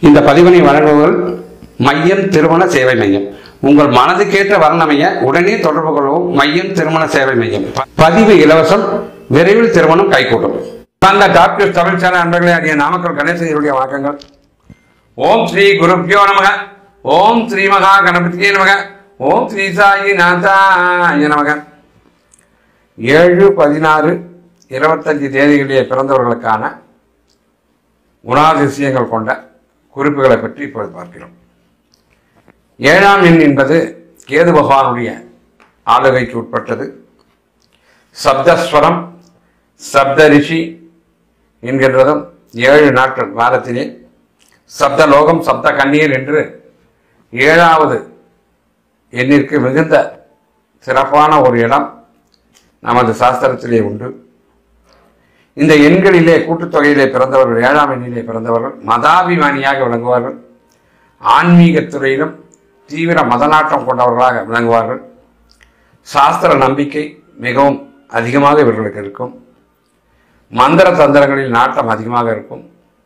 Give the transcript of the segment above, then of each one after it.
இந்த பதிவினை வழங்குபவர்கள் மையம் திருமண சேவை மையம் உங்கள் மனதுக்கேற்ற வர்ணமைய உடனே தொடர்பு கொள்ளவும் மையம் திருமண சேவை மையம் ப- பதிவு இலவசம் விரைவில் திருமணம் கைகூடும் அந்த டாக்டர் தமிழ் சேனல் அன்பர்களே அறிய நாமக்கல் கணேசனுடைய வணக்கங்கள் ஓம் ஸ்ரீ குருப்பியோ நமக ஓம் ஸ்ரீ மகா கணபதியே நமக ஓம் ஸ்ரீ சாயி நாதாய நமக ஏழு பதினாறு இருபத்தஞ்சு தேதிகளிலே பிறந்தவர்களுக்கான குணாதிசயங்கள் கொண்ட குறிப்புகளை பற்றி இப்பொழுது பார்க்கிறோம் ஏழாம் எண் என்பது கேது பகவானுடைய ஆளுகைக்கு உட்பட்டது சப்தஸ்வரம் சப்த ரிஷி என்கின்றதும் ஏழு நாட்கள் வாரத்திலே சப்தலோகம் சப்த கண்ணீர் என்று ஏழாவது எண்ணிற்கு மிகுந்த சிறப்பான ஒரு இடம் நமது சாஸ்திரத்திலே உண்டு இந்த எண்களிலே கூட்டுத்தொகையிலே பிறந்தவர்கள் ஏழாம் எண்ணிலே பிறந்தவர்கள் மதாபிமானியாக விளங்குவார்கள் ஆன்மீகத் துறையிலும் தீவிர மதநாட்டம் கொண்டவர்களாக விளங்குவார்கள் சாஸ்திர நம்பிக்கை மிகவும் அதிகமாக இவர்களுக்கு இருக்கும் மந்திர தந்திரங்களில் நாட்டம் அதிகமாக இருக்கும்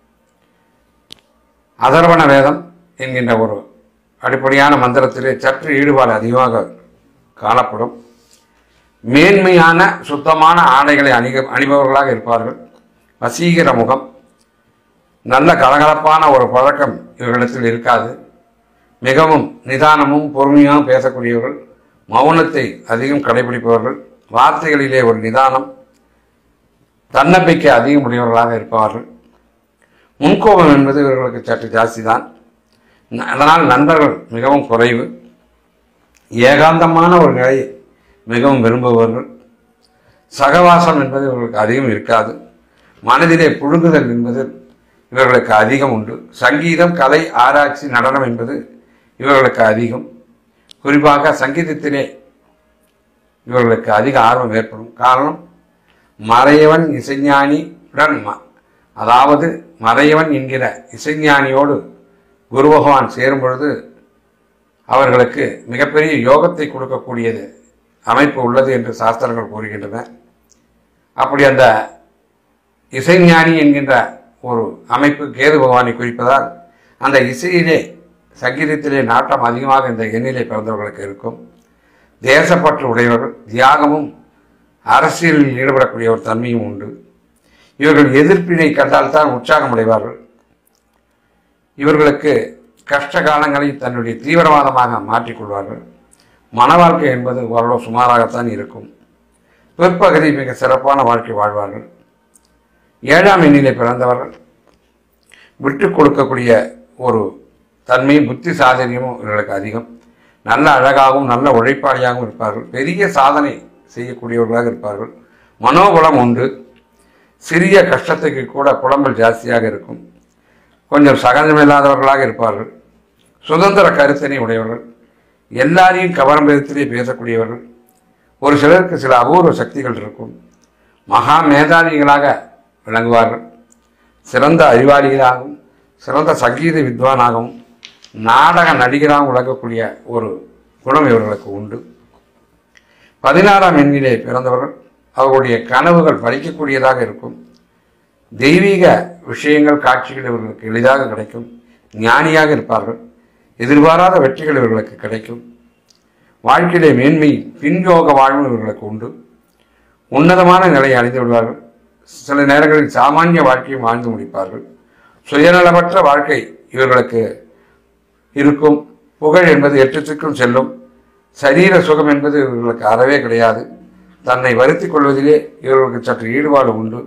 அதர்வண வேதம் என்கின்ற ஒரு அடிப்படையான மந்திரத்திலே சற்று ஈடுபாடு அதிகமாக காணப்படும் மேன்மையான சுத்தமான ஆடைகளை அணிக அணிபவர்களாக இருப்பார்கள் வசீகர முகம் நல்ல கலகலப்பான ஒரு பழக்கம் இவர்களிடத்தில் இருக்காது மிகவும் நிதானமும் பொறுமையாகவும் பேசக்கூடியவர்கள் மௌனத்தை அதிகம் கடைபிடிப்பவர்கள் வார்த்தைகளிலே ஒரு நிதானம் தன்னம்பிக்கை அதிகம் உடையவர்களாக இருப்பார்கள் முன்கோபம் என்பது இவர்களுக்கு சற்று ஜாஸ்தி தான் அதனால் நண்பர்கள் மிகவும் குறைவு ஏகாந்தமான ஒரு நிலையை மிகவும் விரும்புபவர்கள் சகவாசம் என்பது இவர்களுக்கு அதிகம் இருக்காது மனதிலே புழுங்குதல் என்பது இவர்களுக்கு அதிகம் உண்டு சங்கீதம் கலை ஆராய்ச்சி நடனம் என்பது இவர்களுக்கு அதிகம் குறிப்பாக சங்கீதத்திலே இவர்களுக்கு அதிக ஆர்வம் ஏற்படும் காரணம் மறையவன் இசைஞானியுடன் ம- அதாவது மறையவன் என்கிற இசைஞானியோடு குரு பகவான் சேரும் பொழுது அவர்களுக்கு மிகப்பெரிய யோகத்தை கொடுக்கக்கூடியது அமைப்பு உள்ளது என்று சாஸ்திரங்கள் கூறுகின்றன அப்படி அந்த இசைஞானி என்கின்ற ஒரு அமைப்பு கேது பகவானை குறிப்பதால் அந்த இசையிலே சங்கீதத்திலே நாட்டம் அதிகமாக இந்த எண்ணிலே பிறந்தவர்களுக்கு இருக்கும் தேசப்பற்று உடையவர்கள் தியாகமும் அரசியலில் ஈடுபடக்கூடிய ஒரு தன்மையும் உண்டு இவர்கள் எதிர்ப்பினை கண்டால்தான் உற்சாகம் அடைவார்கள் இவர்களுக்கு கஷ்ட காலங்களை தன்னுடைய தீவிரவாதமாக மாற்றிக்கொள்வார்கள் மன வாழ்க்கை என்பது ஓரளவு சுமாராகத்தான் இருக்கும் பிற்பகுதி மிக சிறப்பான வாழ்க்கை வாழ்வார்கள் ஏழாம் எண்ணிலே பிறந்தவர்கள் விட்டு கொடுக்கக்கூடிய ஒரு தன்மையும் புத்தி சாதனையும் இவர்களுக்கு அதிகம் நல்ல அழகாகவும் நல்ல உழைப்பாளியாகவும் இருப்பார்கள் பெரிய சாதனை செய்யக்கூடியவர்களாக இருப்பார்கள் மனோபலம் உண்டு சிறிய கஷ்டத்துக்கு கூட புலம்பல் ஜாஸ்தியாக இருக்கும் கொஞ்சம் சகஜமில்லாதவர்களாக இருப்பார்கள் சுதந்திர கருத்தினை உடையவர்கள் எல்லாரையும் கவரும் விதத்திலே பேசக்கூடியவர்கள் ஒரு சிலருக்கு சில அபூர்வ சக்திகள் இருக்கும் மகா மேதாவிகளாக விளங்குவார்கள் சிறந்த அறிவாளிகளாகவும் சிறந்த சங்கீத வித்வானாகவும் நாடக நடிகராகவும் விளங்கக்கூடிய ஒரு குணம் இவர்களுக்கு உண்டு பதினாறாம் எண்ணிலே பிறந்தவர்கள் அவர்களுடைய கனவுகள் பலிக்கக்கூடியதாக இருக்கும் தெய்வீக விஷயங்கள் காட்சிகள் இவர்களுக்கு எளிதாக கிடைக்கும் ஞானியாக இருப்பார்கள் எதிர்பாராத வெற்றிகள் இவர்களுக்கு கிடைக்கும் வாழ்க்கையிலே மேன்மை பின்யோக வாழ்வு இவர்களுக்கு உண்டு உன்னதமான நிலையை அடைந்து விடுவார்கள் சில நேரங்களில் சாமானிய வாழ்க்கையும் வாழ்ந்து முடிப்பார்கள் சுயநலமற்ற வாழ்க்கை இவர்களுக்கு இருக்கும் புகழ் என்பது எட்டுத்துக்கும் செல்லும் சரீர சுகம் என்பது இவர்களுக்கு அறவே கிடையாது தன்னை வருத்திக் கொள்வதிலே இவர்களுக்கு சற்று ஈடுபாடு உண்டு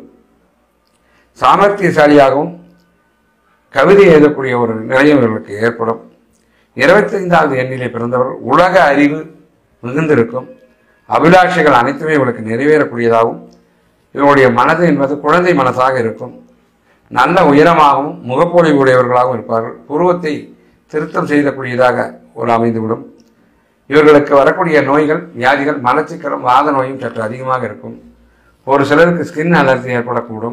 சாமர்த்தியசாலியாகவும் கவிதை எழுதக்கூடிய ஒரு நிலையம் இவர்களுக்கு ஏற்படும் இருபத்தைந்தாவது எண்ணிலே பிறந்தவர்கள் உலக அறிவு மிகுந்திருக்கும் அபிலாஷைகள் அனைத்துமே இவர்களுக்கு நிறைவேறக்கூடியதாகவும் இவருடைய மனது என்பது குழந்தை மனசாக இருக்கும் நல்ல உயரமாகவும் முகப்பொழிவு உடையவர்களாகவும் இருப்பார்கள் புருவத்தை திருத்தம் செய்யக்கூடியதாக ஒரு அமைந்துவிடும் இவர்களுக்கு வரக்கூடிய நோய்கள் வியாதிகள் மலச்சிக்கலம் வாத நோயும் சற்று அதிகமாக இருக்கும் ஒரு சிலருக்கு ஸ்கின் அலர்ஜி ஏற்படக்கூடும்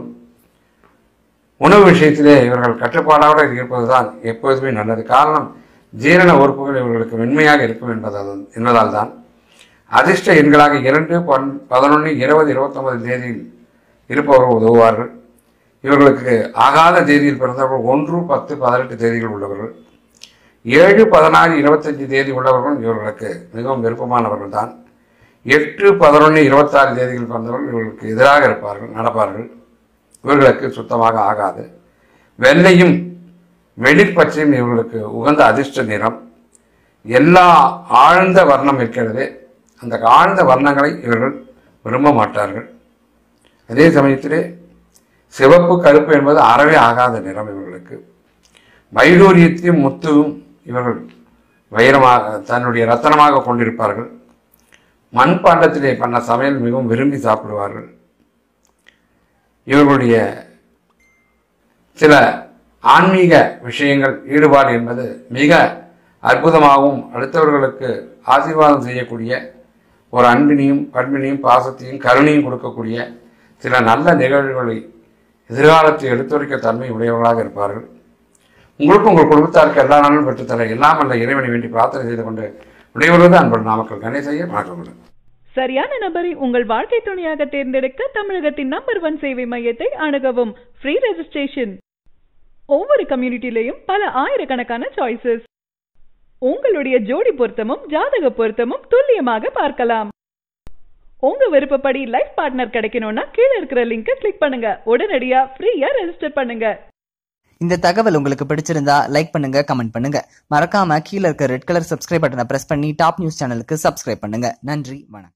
உணவு விஷயத்திலே இவர்கள் கட்டுப்பாடோடு இருப்பதுதான் எப்பொழுதுமே நல்லது காரணம் ஜீரண உறுப்புகள் இவர்களுக்கு மென்மையாக இருக்கும் என்பதால் என்பதால் தான் அதிர்ஷ்ட எண்களாக இரண்டு பன் பதினொன்று இருபது இருபத்தொன்பது தேதியில் இருப்பவர்கள் உதவுவார்கள் இவர்களுக்கு ஆகாத தேதியில் பிறந்தவர்கள் ஒன்று பத்து பதினெட்டு தேதிகள் உள்ளவர்கள் ஏழு பதினாறு இருபத்தஞ்சு தேதி உள்ளவர்களும் இவர்களுக்கு மிகவும் விருப்பமானவர்கள் தான் எட்டு பதினொன்று இருபத்தாறு தேதிகள் பிறந்தவர்கள் இவர்களுக்கு எதிராக இருப்பார்கள் நடப்பார்கள் இவர்களுக்கு சுத்தமாக ஆகாது வெள்ளையும் வெளிர்பச்சையும் இவர்களுக்கு உகந்த அதிர்ஷ்ட நிறம் எல்லா ஆழ்ந்த வர்ணம் இருக்கிறது அந்த ஆழ்ந்த வர்ணங்களை இவர்கள் விரும்ப மாட்டார்கள் அதே சமயத்திலே சிவப்பு கருப்பு என்பது அறவே ஆகாத நிறம் இவர்களுக்கு வைடூரியத்தையும் முத்துவும் இவர்கள் வைரமாக தன்னுடைய ரத்தனமாக கொண்டிருப்பார்கள் மண்பாண்டத்திலே பண்ண சமையல் மிகவும் விரும்பி சாப்பிடுவார்கள் இவர்களுடைய சில ஆன்மீக விஷயங்கள் ஈடுபாடு என்பது மிக அற்புதமாகவும் அடுத்தவர்களுக்கு ஆசீர்வாதம் செய்யக்கூடிய ஒரு அன்பினையும் பண்பினையும் பாசத்தையும் கருணையும் கொடுக்கக்கூடிய சில நல்ல நிகழ்வுகளை எதிர்காலத்தை எடுத்துரைக்க தன்மை உடையவர்களாக இருப்பார்கள் உங்களுக்கும் உங்கள் குடும்பத்தாருக்கு எல்லா நாளும் பெற்றுத்தர எல்லாம் அல்ல இறைவனை வேண்டி பிரார்த்தனை செய்து கொண்டு விடைபெறுவது அன்பர் நாமக்கல் கணேசைய வணக்கம் சரியான நபரை உங்கள் வாழ்க்கை துணையாக தேர்ந்தெடுக்க தமிழகத்தின் நம்பர் ஒன் சேவை மையத்தை அணுகவும் ஃப்ரீ ரெஜிஸ்ட்ரேஷன் ஒவ்வொரு கம்யூனிட்டிலையும் பல ஆயிரக்கணக்கான சாய்ஸஸ் உங்களுடைய ஜோடி பொருத்தமும் ஜாதக பொருத்தமும் துல்லியமாக பார்க்கலாம் உங்க விருப்பப்படி லைஃப் பார்ட்னர் கிடைக்கணும்னா கீழே இருக்கிற லிங்கை கிளிக் பண்ணுங்க உடனடியா ஃப்ரீயா ரெஜிஸ்டர் பண்ணுங்க இந்த தகவல் உங்களுக்கு பிடிச்சிருந்தா லைக் பண்ணுங்க கமெண்ட் பண்ணுங்க மறக்காம கீழே இருக்க ரெட் கலர் சப்ஸ்கிரைப் பட்டனை பிரஸ் பண்ணி டாப் நியூஸ் சேனலுக்கு சப்ஸ்கிரைப் பண்ணுங்க நன்றி வணக்கம்